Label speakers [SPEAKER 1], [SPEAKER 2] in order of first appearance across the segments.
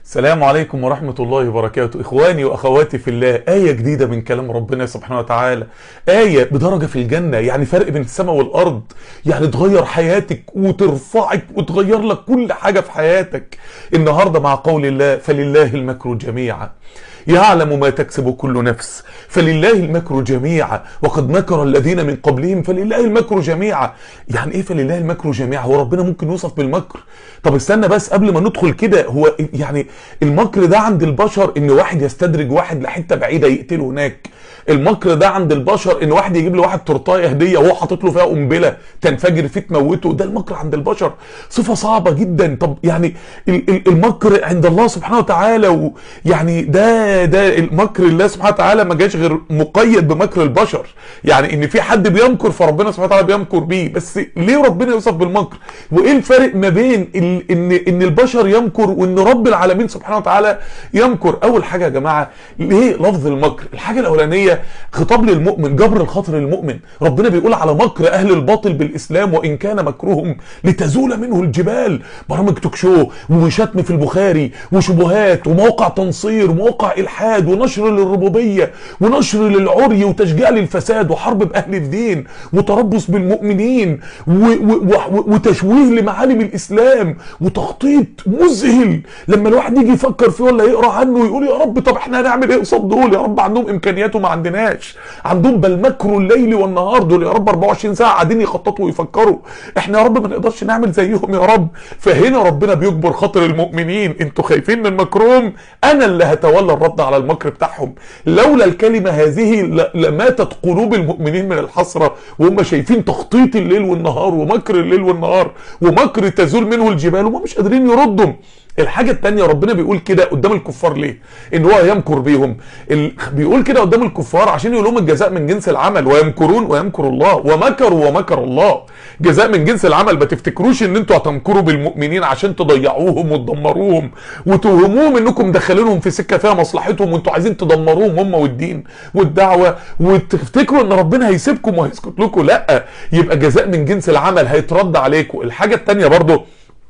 [SPEAKER 1] السلام عليكم ورحمة الله وبركاته إخواني وأخواتي في الله آية جديدة من كلام ربنا سبحانه وتعالى آية بدرجة في الجنة يعني فرق بين السماء والأرض يعني تغير حياتك وترفعك وتغير لك كل حاجة في حياتك النهاردة مع قول الله فلله المكر جميعا يعلم ما تكسب كل نفس فلله المكر جميعا وقد مكر الذين من قبلهم فلله المكر جميعا يعني ايه فلله المكر جميعا هو ربنا ممكن يوصف بالمكر طب استنى بس قبل ما ندخل كده هو يعني المكر ده عند البشر ان واحد يستدرج واحد لحته بعيده يقتله هناك المكر ده عند البشر ان واحد يجيب لواحد تورتايه هديه وهو حاطط له فيها قنبله تنفجر فيه تموته ده المكر عند البشر صفه صعبه جدا طب يعني ال- ال- المكر عند الله سبحانه وتعالى ويعني ده ده المكر الله سبحانه وتعالى ما جاش غير مقيد بمكر البشر يعني ان في حد بيمكر فربنا سبحانه وتعالى بيمكر بيه بس ليه ربنا يوصف بالمكر وايه الفرق ما بين ال- ان ان البشر يمكر وان رب العالمين سبحانه وتعالى يمكر اول حاجه يا جماعه ليه لفظ المكر الحاجه الاولانيه خطاب للمؤمن جبر الخاطر للمؤمن ربنا بيقول على مكر اهل الباطل بالاسلام وان كان مكرهم لتزول منه الجبال برامج توك شو وشتم في البخاري وشبهات ومواقع تنصير ومواقع الحاد ونشر للربوبيه ونشر للعري وتشجيع للفساد وحرب باهل الدين وتربص بالمؤمنين و و و وتشويه لمعالم الاسلام وتخطيط مذهل لما الواحد يجي يفكر فيه ولا يقرا عنه يقول يا رب طب احنا هنعمل ايه قصاد دول يا رب عندهم امكانيات وما عندناش عندهم بل مكر الليل والنهار دول يا رب 24 ساعه قاعدين يخططوا ويفكروا احنا يا رب ما نقدرش نعمل زيهم يا رب فهنا ربنا بيجبر خاطر المؤمنين انتوا خايفين من مكرهم انا اللي هتولى الرد على المكر بتاعهم لولا الكلمه هذه ل- لماتت قلوب المؤمنين من الحسره وهم شايفين تخطيط الليل والنهار ومكر الليل والنهار ومكر تزول منه الجبال وهم مش قادرين يردوا الحاجة التانية ربنا بيقول كده قدام الكفار ليه؟ ان هو يمكر بيهم ال... بيقول كده قدام الكفار عشان يقول لهم الجزاء من جنس العمل ويمكرون ويمكر الله ومكروا ومكر الله جزاء من جنس العمل ما تفتكروش ان انتوا هتمكروا بالمؤمنين عشان تضيعوهم وتدمروهم وتوهموهم انكم داخلينهم في سكة فيها مصلحتهم وانتوا عايزين تدمروهم هم والدين والدعوة وتفتكروا ان ربنا هيسيبكم وهيسكت لكم لا يبقى جزاء من جنس العمل هيترد عليكم الحاجة التانية برضو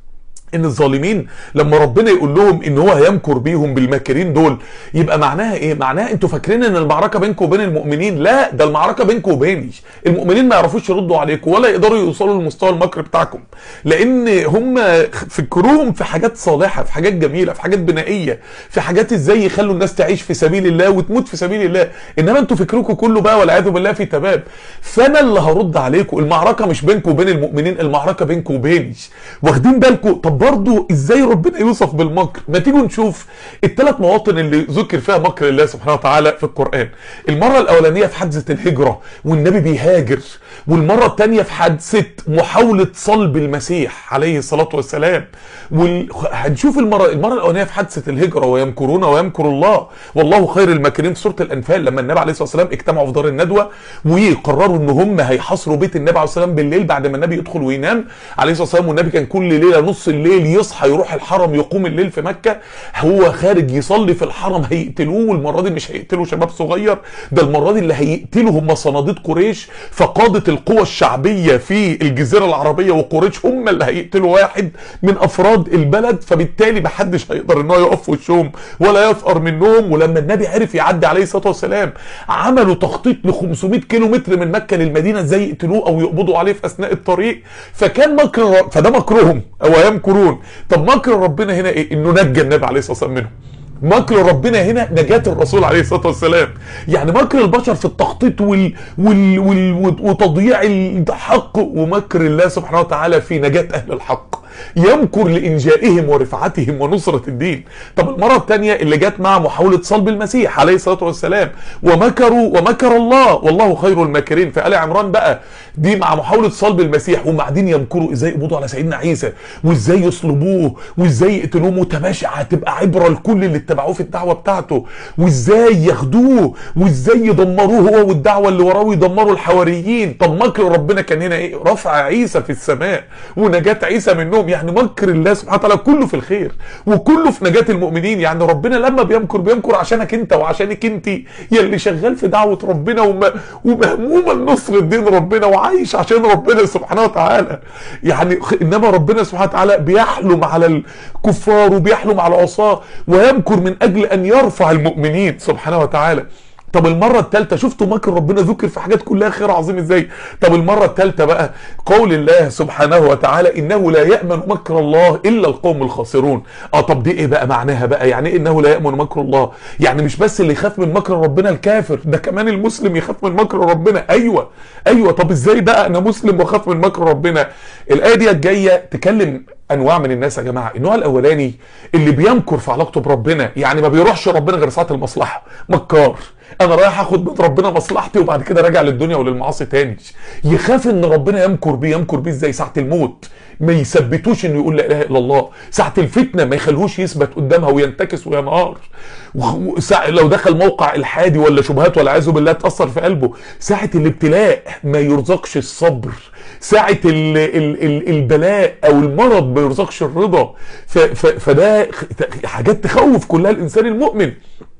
[SPEAKER 1] ان الظالمين لما ربنا يقول لهم ان هو هيمكر بيهم بالماكرين دول يبقى معناها ايه معناها انتوا فاكرين ان المعركه بينكم وبين المؤمنين لا ده المعركه بينكم وبيني المؤمنين ما يعرفوش يردوا عليكم ولا يقدروا يوصلوا لمستوى المكر بتاعكم لان هم فكروهم في حاجات صالحه في حاجات جميله في حاجات بنائيه في حاجات ازاي يخلوا الناس تعيش في سبيل الله وتموت في سبيل الله انما انتوا فكركم كله بقى والعياذ بالله في تباب فانا اللي هرد عليكم المعركه مش بينكم وبين المؤمنين المعركه بينكم وبيني واخدين بالكم طب برضو ازاي ربنا يوصف بالمكر ما تيجوا نشوف الثلاث مواطن اللي ذكر فيها مكر الله سبحانه وتعالى في القرآن المرة الأولانية في حادثة الهجرة والنبي بيهاجر والمرة الثانية في حادثة محاولة صلب المسيح عليه الصلاة والسلام وال... هنشوف المرة المرة الأولانية في حادثة الهجرة ويمكرون ويمكر الله والله خير الماكرين في سورة الأنفال لما النبي عليه الصلاة والسلام اجتمعوا في دار الندوة وقرروا ان هم هيحاصروا بيت النبي عليه الصلاة والسلام بالليل بعد ما النبي يدخل وينام عليه الصلاة والسلام والنبي كان كل ليلة نص الليل يصحى يروح الحرم يقوم الليل في مكة هو خارج يصلي في الحرم هيقتلوه والمرة دي مش هيقتلوا شباب صغير ده المرة دي اللي هيقتلوا هم صناديد قريش فقادة القوى الشعبية في الجزيرة العربية وقريش هم اللي هيقتلوا واحد من أفراد البلد فبالتالي محدش هيقدر ان هو يقف في وشهم ولا يفقر منهم ولما النبي عرف يعدي عليه الصلاة والسلام عملوا تخطيط ل 500 كيلو متر من مكة للمدينة ازاي يقتلوه او يقبضوا عليه في اثناء الطريق فكان مكر فده مكرهم ويمكرون طب مكر ربنا هنا ايه انه نجى النبي عليه الصلاه والسلام منهم مكر ربنا هنا نجاة الرسول عليه الصلاة والسلام يعني مكر البشر في التخطيط وال... وال... وال... وتضييع الحق ومكر الله سبحانه وتعالى في نجاة أهل الحق يمكر لإنجائهم ورفعتهم ونصرة الدين طب المرة الثانية اللي جت مع محاولة صلب المسيح عليه الصلاة والسلام ومكروا ومكر الله والله خير الماكرين في آل عمران بقى دي مع محاولة صلب المسيح وبعدين يمكروا ازاي يقبضوا على سيدنا عيسى وازاي يصلبوه وازاي يقتلوه متباشعة هتبقى عبرة لكل اللي اتبعوه في الدعوة بتاعته وازاي ياخدوه وازاي يدمروه هو والدعوة اللي وراه ويدمروا الحواريين طب مكر ربنا كان هنا ايه رفع عيسى في السماء ونجاة عيسى منهم مكرهم يعني مكر الله سبحانه وتعالى كله في الخير وكله في نجاة المؤمنين يعني ربنا لما بيمكر بيمكر عشانك انت وعشانك انت يلي شغال في دعوة ربنا وم... ومهموما نصر دين ربنا وعايش عشان ربنا سبحانه وتعالى يعني انما ربنا سبحانه وتعالى بيحلم على الكفار وبيحلم على العصاة ويمكر من اجل ان يرفع المؤمنين سبحانه وتعالى طب المرة الثالثة شفتوا مكر ربنا ذكر في حاجات كلها خير عظيم ازاي طب المرة الثالثة بقى قول الله سبحانه وتعالى انه لا يأمن مكر الله الا القوم الخاسرون اه طب دي ايه بقى معناها بقى يعني ايه انه لا يأمن مكر الله يعني مش بس اللي يخاف من مكر ربنا الكافر ده كمان المسلم يخاف من مكر ربنا ايوه ايوه طب ازاي بقى انا مسلم واخاف من مكر ربنا الايه دي جايه تكلم انواع من الناس يا جماعه النوع الاولاني اللي بيمكر في علاقته بربنا يعني ما بيروحش ربنا غير ساعه المصلحه مكار انا رايح اخد من ربنا مصلحتي وبعد كده راجع للدنيا وللمعاصي تاني يخاف ان ربنا يمكر بيه يمكر بيه ازاي ساعه الموت ما يثبتوش انه يقول لا اله الا الله ساعه الفتنه ما يخلوش يثبت قدامها وينتكس وينهار وساعة لو دخل موقع الحادي ولا شبهات ولا عياذ بالله تاثر في قلبه ساعه الابتلاء ما يرزقش الصبر ساعة ال ال ال البلاء او المرض ما يرزقش الرضا فده حاجات تخوف كلها الانسان المؤمن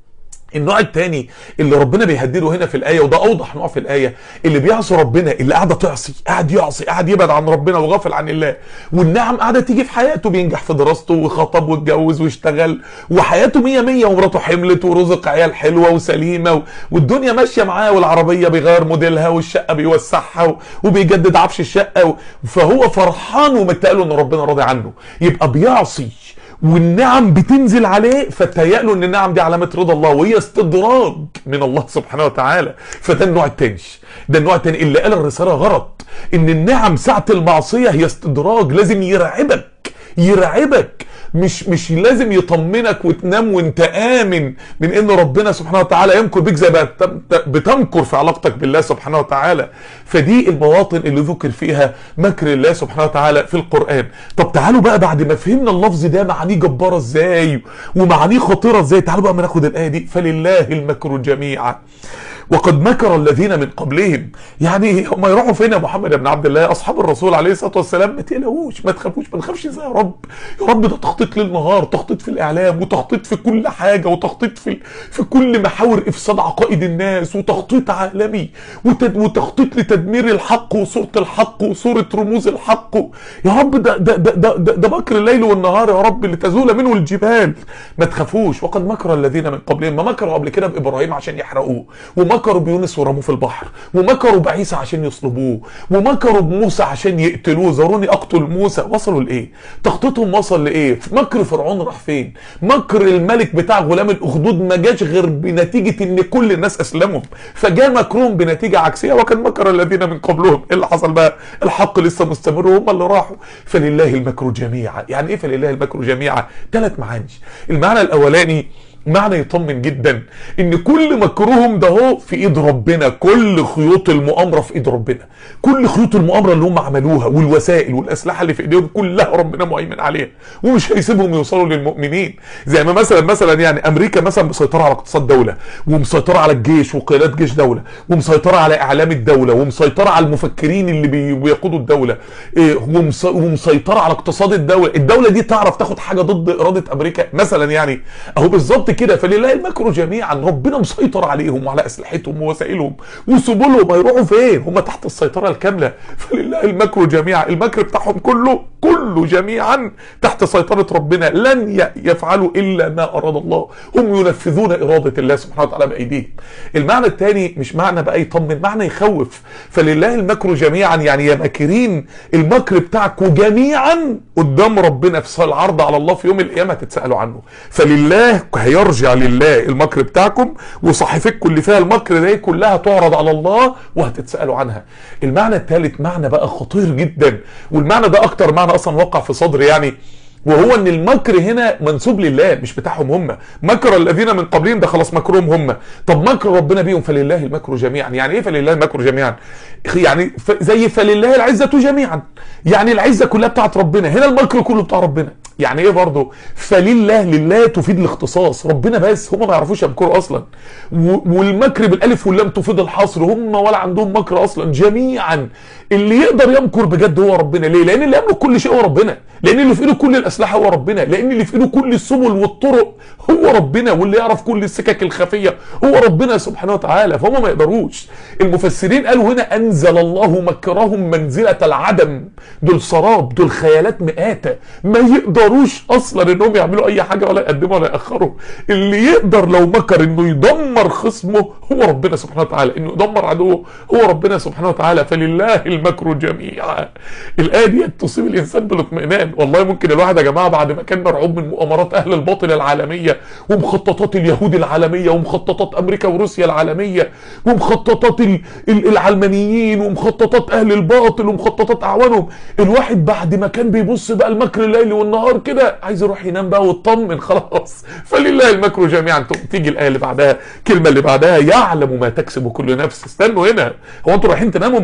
[SPEAKER 1] النوع الثاني اللي ربنا بيهدده هنا في الايه وده اوضح نوع في الايه اللي بيعصي ربنا اللي قاعده تعصي قاعد يعصي قاعد يبعد عن ربنا وغافل عن الله والنعم قاعده تيجي في حياته بينجح في دراسته وخطب واتجوز واشتغل وحياته مية مية ومراته حملت ورزق عيال حلوه وسليمه والدنيا ماشيه معاه والعربيه بيغير موديلها والشقه بيوسعها وبيجدد عفش الشقه فهو فرحان ومتقاله ان ربنا راضي عنه يبقى بيعصي والنعم بتنزل عليه فتهيأ له ان النعم دي علامه رضا الله وهي استدراج من الله سبحانه وتعالى فده النوع التاني ده النوع التاني اللي قال الرساله غلط ان النعم ساعه المعصيه هي استدراج لازم يرعبك يرعبك مش مش لازم يطمنك وتنام وانت امن من ان ربنا سبحانه وتعالى يمكر بيك زي ما بتمكر في علاقتك بالله سبحانه وتعالى فدي المواطن اللي ذكر فيها مكر الله سبحانه وتعالى في القران طب تعالوا بقى بعد ما فهمنا اللفظ ده معانيه جباره ازاي ومعانيه خطيره ازاي تعالوا بقى ما ناخد الايه دي فلله المكر جميعا وقد مكر الذين من قبلهم يعني هم يروحوا فين يا محمد بن عبد الله اصحاب الرسول عليه الصلاه والسلام ما تقلقوش ما تخافوش ما نخافش ازاي يا رب يا رب ده تخطيط ليل نهار تخطيط في الاعلام وتخطيط في كل حاجه وتخطيط في في كل محاور افساد عقائد الناس وتخطيط عالمي وتد وتخطيط لتدمير الحق وصوره الحق وصوره رموز الحق يا رب ده ده ده ده, ده, ده مكر الليل والنهار يا رب لتزول منه الجبال ما تخافوش وقد مكر الذين من قبلهم ما مكروا قبل كده بابراهيم عشان يحرقوه ومكروا بيونس ورموه في البحر ومكروا بعيسى عشان يصلبوه ومكروا بموسى عشان يقتلوه ذروني اقتل موسى وصلوا لايه تخطيطهم وصل لايه مكر فرعون راح فين مكر الملك بتاع غلام الاخدود ما جاش غير بنتيجه ان كل الناس اسلموا فجاء مكرهم بنتيجه عكسيه وكان مكر الذين من قبلهم ايه اللي حصل بقى الحق لسه مستمر وهم اللي راحوا فلله المكر جميعا يعني ايه فلله المكر جميعا ثلاث معاني المعنى الاولاني معنى يطمن جدا ان كل مكرهم ده هو في ايد ربنا كل خيوط المؤامره في ايد ربنا كل خيوط المؤامره اللي هم عملوها والوسائل والاسلحه اللي في ايديهم كلها ربنا مؤمن عليها ومش هيسيبهم يوصلوا للمؤمنين زي ما مثلا مثلا يعني امريكا مثلا مسيطره على اقتصاد دوله ومسيطره على الجيش وقيادات جيش دوله ومسيطره على اعلام الدوله ومسيطره على المفكرين اللي بي- بيقودوا الدوله إيه، ومس- ومسيطره على اقتصاد الدوله الدوله دي تعرف تاخد حاجه ضد اراده امريكا مثلا يعني اهو بالظبط كده فلله المكر جميعا ربنا مسيطر عليهم وعلى اسلحتهم ووسائلهم وسبلهم هيروحوا فين هم تحت السيطره الكامله فلله المكر جميعا المكر بتاعهم كله كله جميعا تحت سيطره ربنا لن ي- يفعلوا الا ما اراد الله هم ينفذون اراده الله سبحانه وتعالى بايديهم المعنى الثاني مش معنى بقى يطمن معنى يخوف فلله المكر جميعا يعني يا ماكرين المكر بتاعكم جميعا قدام ربنا في العرض على الله في يوم القيامه هتتسالوا عنه فلله هيرجع لله المكر بتاعكم وصحيفتكم اللي فيها المكر ده كلها تعرض على الله وهتتسالوا عنها المعنى الثالث معنى بقى خطير جدا والمعنى ده اكتر معنى اصلا وقع في صدري يعني وهو ان المكر هنا منسوب لله مش بتاعهم هم مكر الذين من قبلهم ده خلاص مكرهم هم طب مكر ربنا بيهم فلله المكر جميعا يعني ايه فلله المكر جميعا يعني ف- زي فلله العزة جميعا يعني العزة كلها بتاعت ربنا هنا المكر كله بتاع ربنا يعني ايه برضه فلله لله تفيد الاختصاص ربنا بس هم ما يعرفوش يمكروا اصلا و- والمكر بالالف واللام تفيد الحصر هم ولا عندهم مكر اصلا جميعا اللي يقدر يمكر بجد هو ربنا ليه لان اللي يملك كل شيء هو ربنا لان اللي في ايده كل الاسلحه هو ربنا لان اللي في ايده كل السبل والطرق هو ربنا واللي يعرف كل السكك الخفيه هو ربنا سبحانه وتعالى فهم ما يقدروش المفسرين قالوا هنا انزل الله مكرهم منزله العدم دول سراب دول خيالات مئاته ما يقدروش اصلا انهم يعملوا اي حاجه ولا يقدموا ولا ياخروا اللي يقدر لو مكر انه يدمر خصمه هو ربنا سبحانه وتعالى انه يدمر عدوه هو ربنا سبحانه وتعالى فلله المكر جميعا الايه دي تصيب الانسان بالاطمئنان والله ممكن الواحد يا جماعه بعد ما كان مرعوب من مؤامرات اهل الباطل العالميه ومخططات اليهود العالميه ومخططات امريكا وروسيا العالميه ومخططات ال- ال- العلمانيين ومخططات اهل الباطل ومخططات اعوانهم الواحد بعد ما كان بيبص بقى المكر الليل والنهار كده عايز يروح ينام بقى ويطمن خلاص فلله المكر جميعا تقوم تيجي الايه اللي بعدها الكلمه اللي بعدها يعلم ما تكسب كل نفس استنوا هنا هو انتوا رايحين تناموا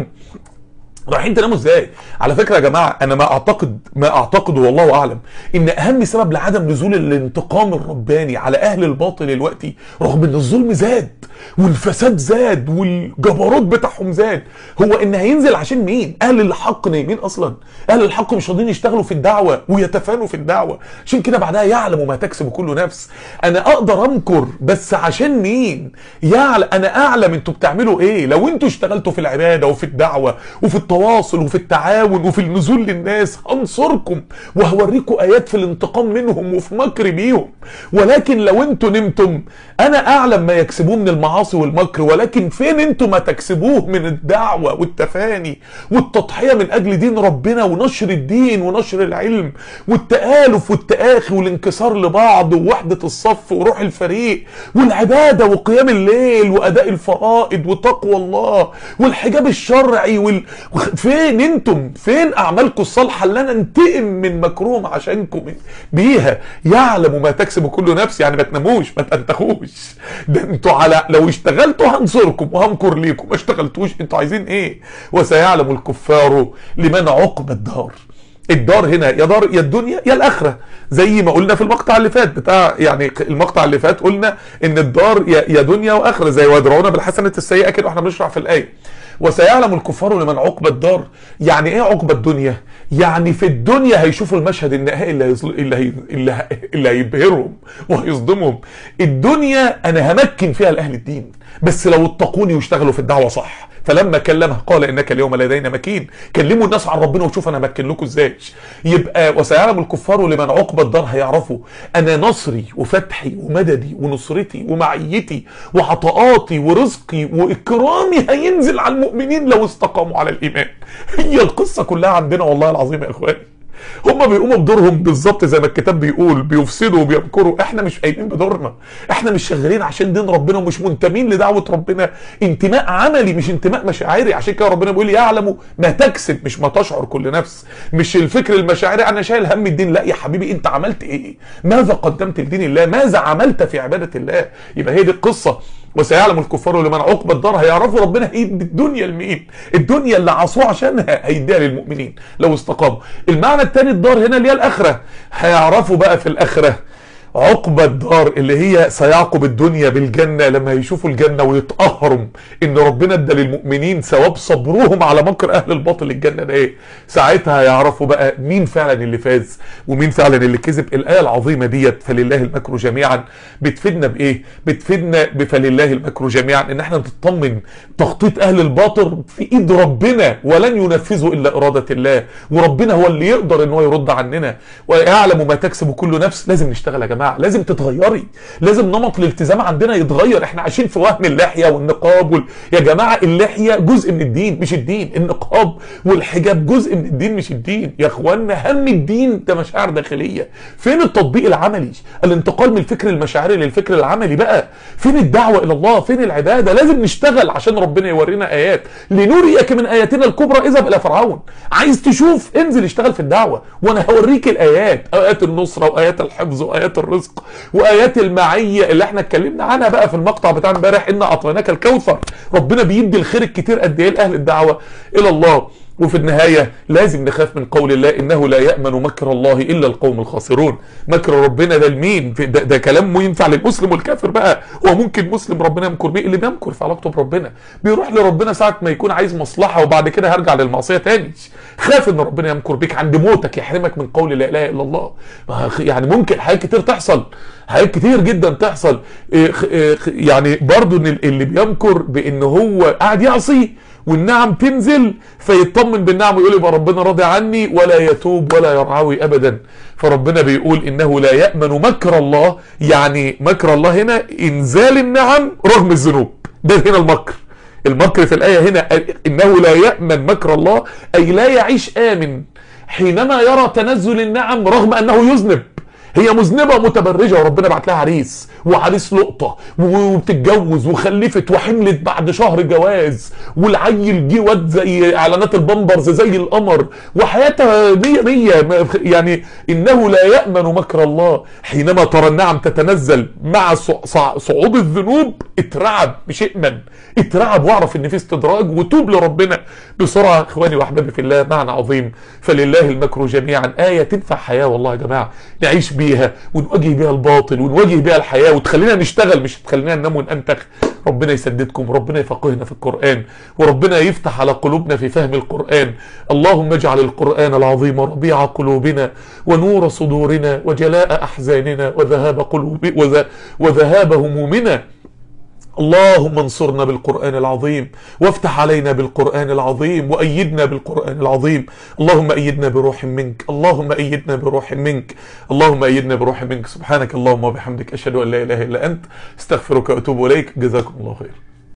[SPEAKER 1] رايحين تناموا ازاي؟ على فكره يا جماعه انا ما اعتقد ما اعتقد والله اعلم ان اهم سبب لعدم نزول الانتقام الرباني على اهل الباطل دلوقتي رغم ان الظلم زاد والفساد زاد والجبروت بتاعهم زاد هو ان هينزل عشان مين؟ اهل الحق نايمين اصلا اهل الحق مش راضيين يشتغلوا في الدعوه ويتفانوا في الدعوه عشان كده بعدها يعلم ما تكسب كل نفس انا اقدر امكر بس عشان مين؟ يعلم انا اعلم انتوا بتعملوا ايه لو انتوا اشتغلتوا في العباده وفي الدعوه وفي التواصل وفي التعاون وفي النزول للناس هنصركم وهوريكم ايات في الانتقام منهم وفي مكر بيهم ولكن لو انتوا نمتم انا اعلم ما يكسبوه من المعاصي والمكر ولكن فين انتوا ما تكسبوه من الدعوه والتفاني والتضحيه من اجل دين ربنا ونشر الدين ونشر العلم والتآلف والتآخي والانكسار لبعض ووحده الصف وروح الفريق والعباده وقيام الليل واداء الفرائض وتقوى الله والحجاب الشرعي وال... فين انتم فين اعمالكم الصالحه اللي انا انتقم من مكروم عشانكم بيها يعلم ما تكسب كل نفس يعني ما تناموش ما تنتخوش ده انتوا على لو اشتغلتوا هنصركم وهنكر ليكم ما اشتغلتوش انتوا عايزين ايه وسيعلم الكفار لمن عقب الدار الدار هنا يا دار يا الدنيا يا الاخره زي ما قلنا في المقطع اللي فات بتاع يعني المقطع اللي فات قلنا ان الدار يا يا دنيا واخره زي ويدرعون بالحسنه السيئه كده واحنا بنشرح في الايه وسيعلم الكفار لمن عقب الدار يعني ايه عقب الدنيا يعني في الدنيا هيشوفوا المشهد النهائي اللي هيظل... اللي, هي... اللي, ه... اللي هيبهرهم وهيصدمهم الدنيا انا همكن فيها لاهل الدين بس لو اتقوني واشتغلوا في الدعوه صح فلما كلمه قال انك اليوم لدينا مكين كلموا الناس عن ربنا وشوف انا امكن لكم ازاي يبقى وسيعلم الكفار لمن عقب الدار هيعرفوا انا نصري وفتحي ومددي ونصرتي ومعيتي وعطاءاتي ورزقي واكرامي هينزل على المؤمنين لو استقاموا على الايمان هي القصه كلها عندنا والله العظيم يا اخواني هم بيقوموا بدورهم بالظبط زي ما الكتاب بيقول بيفسدوا وبيمكروا احنا مش قايمين بدورنا احنا مش شغالين عشان دين ربنا ومش منتمين لدعوه ربنا انتماء عملي مش انتماء مشاعري عشان كده ربنا بيقول يعلم ما تكسب مش ما تشعر كل نفس مش الفكر المشاعري انا شايل هم الدين لا يا حبيبي انت عملت ايه ماذا قدمت لدين الله ماذا عملت في عباده الله يبقى هي دي القصه وسيعلم الكفار لمن عقب الدار هيعرفوا ربنا هيدي الدنيا لمين الدنيا اللي عصوه عشانها هيديها للمؤمنين لو استقاموا المعنى الثاني الدار هنا اللي هي الاخره هيعرفوا بقى في الاخره عقب الدار اللي هي سيعقب الدنيا بالجنة لما يشوفوا الجنة ويتقهروا ان ربنا ادى للمؤمنين ثواب صبرهم على مكر اهل الباطل الجنة ده ايه ساعتها يعرفوا بقى مين فعلا اللي فاز ومين فعلا اللي كذب الايه العظيمه ديت فلله المكر جميعا بتفيدنا بايه بتفيدنا بفلله المكر جميعا ان احنا نطمن تخطيط اهل الباطل في ايد ربنا ولن ينفذوا الا اراده الله وربنا هو اللي يقدر ان هو يرد عننا ويعلم ما تكسب كل نفس لازم نشتغل يا جماعه لازم تتغيري لازم نمط الالتزام عندنا يتغير احنا عايشين في وهم اللحيه والنقاب وال... يا جماعه اللحيه جزء من الدين مش الدين النقاب والحجاب جزء من الدين مش الدين يا اخوانا هم الدين ده مشاعر داخليه فين التطبيق العملي الانتقال من الفكر المشاعري للفكر العملي بقى فين الدعوه الى الله فين العباده لازم نشتغل عشان ربنا يورينا ايات لنريك من اياتنا الكبرى اذهب الى فرعون عايز تشوف انزل اشتغل في الدعوه وانا هوريك الايات ايات النصره وايات الحفظ وايات الرزق وايات المعيه اللي احنا اتكلمنا عنها بقى في المقطع بتاع امبارح ان اعطيناك الكوثر ربنا بيدي الخير الكتير قد ايه لاهل الدعوه الى الله وفي النهاية لازم نخاف من قول الله إنه لا يأمن مكر الله إلا القوم الخاسرون مكر ربنا ده لمين ده, ده كلام ينفع للمسلم والكافر بقى هو ممكن مسلم ربنا يمكر بيه اللي بيمكر في علاقته بربنا بيروح لربنا ساعة ما يكون عايز مصلحة وبعد كده هرجع للمعصية تاني خاف ان ربنا يمكر بيك عند موتك يحرمك من قول لا اله الا الله يعني ممكن حاجات كتير تحصل حاجات كتير جدا تحصل يعني برضو ان اللي بيمكر بان هو قاعد يعصي والنعم تنزل فيطمن بالنعم ويقول يبقى ربنا راضي عني ولا يتوب ولا يرعوي ابدا فربنا بيقول انه لا يامن مكر الله يعني مكر الله هنا انزال النعم رغم الذنوب ده هنا المكر المكر في الايه هنا انه لا يامن مكر الله اي لا يعيش امن حينما يرى تنزل النعم رغم انه يذنب هي مذنبه متبرجه وربنا بعت لها عريس وعريس لقطه وبتتجوز وخلفت وحملت بعد شهر جواز والعيل جه واد زي اعلانات البامبرز زي القمر وحياتها مية مية يعني انه لا يامن مكر الله حينما ترى النعم تتنزل مع صعود الذنوب اترعب مش ائمن اترعب واعرف ان في استدراج وتوب لربنا بسرعه اخواني واحبابي في الله معنى عظيم فلله المكر جميعا ايه تنفع حياه والله يا جماعه نعيش بيها ونواجه بيها الباطل ونواجه بيها الحياه وتخلينا نشتغل مش تخلينا ننام وننتخ ربنا يسددكم ربنا يفقهنا في القرآن وربنا يفتح على قلوبنا في فهم القرآن اللهم اجعل القرآن العظيم ربيع قلوبنا ونور صدورنا وجلاء أحزاننا وذهاب قلوب وذهاب همومنا اللهم انصرنا بالقرآن العظيم وافتح علينا بالقرآن العظيم وأيدنا بالقرآن العظيم اللهم أيدنا بروح منك اللهم أيدنا بروح منك اللهم أيدنا بروح منك سبحانك اللهم وبحمدك أشهد أن لا إله إلا أنت استغفرك وأتوب إليك جزاكم الله خير